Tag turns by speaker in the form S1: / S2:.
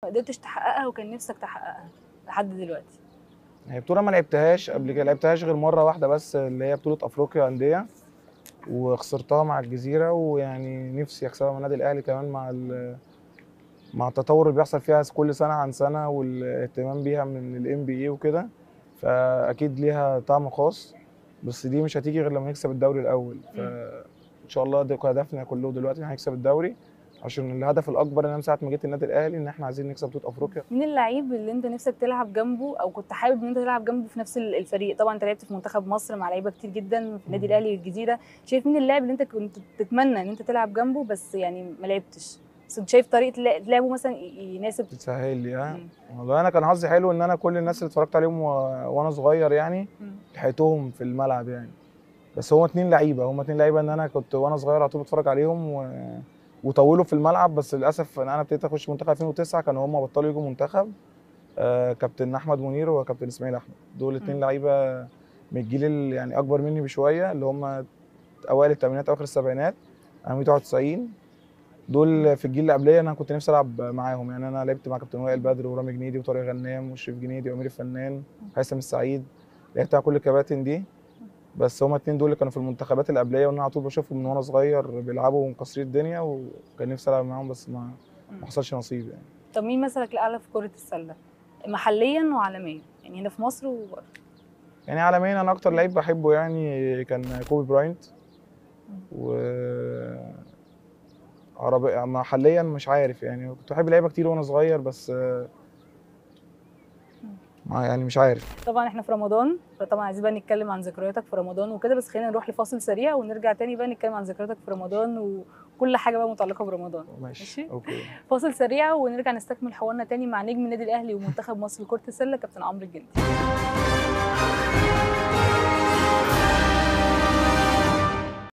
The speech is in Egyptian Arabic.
S1: ما قدرتش تحققها وكان نفسك تحققها لحد دلوقتي
S2: هي بطولة ما لعبتهاش قبل كده لعبتهاش غير مرة واحدة بس اللي هي بطولة أفريقيا أندية وخسرتها مع الجزيرة ويعني نفسي أكسبها من النادي الأهلي كمان مع ال- مع التطور اللي بيحصل فيها كل سنة عن سنة والاهتمام بيها من الام بي اي وكده فأكيد ليها طعم خاص بس دي مش هتيجي غير لما نكسب الدوري الأول فإن شاء الله ده هدفنا كله دلوقتي إن هنكسب الدوري عشان الهدف الأكبر إن أنا من ساعة ما جيت النادي الأهلي إن إحنا عايزين نكسب بطولة أفريقيا
S1: مين اللعيب اللي انت نفسك تلعب جنبه او كنت حابب ان انت تلعب جنبه في نفس ال- الفريق طبعا انت لعبت في منتخب مصر مع لعيبه كتير جدا في النادي
S2: مم.
S1: الاهلي والجزيره شايف مين اللاعب اللي انت كنت تتمنى ان انت تلعب جنبه بس يعني ما لعبتش بس انت شايف طريقه لع- لعبه مثلا ي- يناسب
S2: تسهل لي ها
S1: مم.
S2: والله انا كان حظي حلو ان انا كل الناس اللي اتفرجت عليهم و... وانا صغير يعني
S1: مم.
S2: لحقتهم في الملعب يعني بس هما اتنين لعيبه هما اتنين لعيبه ان انا كنت وانا صغير على طول بتفرج عليهم و... وطولوا في الملعب بس للاسف ان انا ابتديت اخش منتخب 2009 كانوا هما بطلوا يجوا منتخب آه كابتن احمد منير وكابتن اسماعيل احمد دول اتنين
S1: مم.
S2: لعيبه من الجيل اللي يعني اكبر مني بشويه اللي هما اوائل الثمانينات اواخر السبعينات انا 191 دول في الجيل اللي قبليه انا كنت نفسي العب معاهم يعني انا لعبت مع كابتن وائل بدر ورامي جنيدي وطارق غنام وشريف جنيدي وامير الفنان هيثم السعيد لعبت مع كل الكباتن دي بس هما اتنين دول اللي كانوا في المنتخبات اللي قبليه وانا على طول بشوفهم من وانا صغير بيلعبوا ومكسرين الدنيا وكان نفسي العب معاهم بس ما ما حصلش نصيب يعني
S1: طب مين مثلك الاعلى في كره السله محليا وعالميا يعني هنا في مصر وبره
S2: يعني عالميا انا اكتر لعيب بحبه يعني كان كوبي براينت و عربي محليا مش عارف يعني كنت بحب لعيبه كتير وانا صغير بس آه، ما يعني مش عارف
S1: طبعا احنا في رمضان فطبعا عايزين بقى نتكلم عن ذكرياتك في رمضان وكده بس خلينا نروح لفاصل سريع ونرجع تاني بقى نتكلم عن ذكرياتك في رمضان وكل حاجه بقى متعلقه برمضان
S2: ماشي
S1: ماشي.
S2: اوكي
S1: فاصل سريع ونرجع نستكمل حوارنا تاني مع نجم النادي الاهلي ومنتخب مصر لكره السله كابتن عمرو الجندي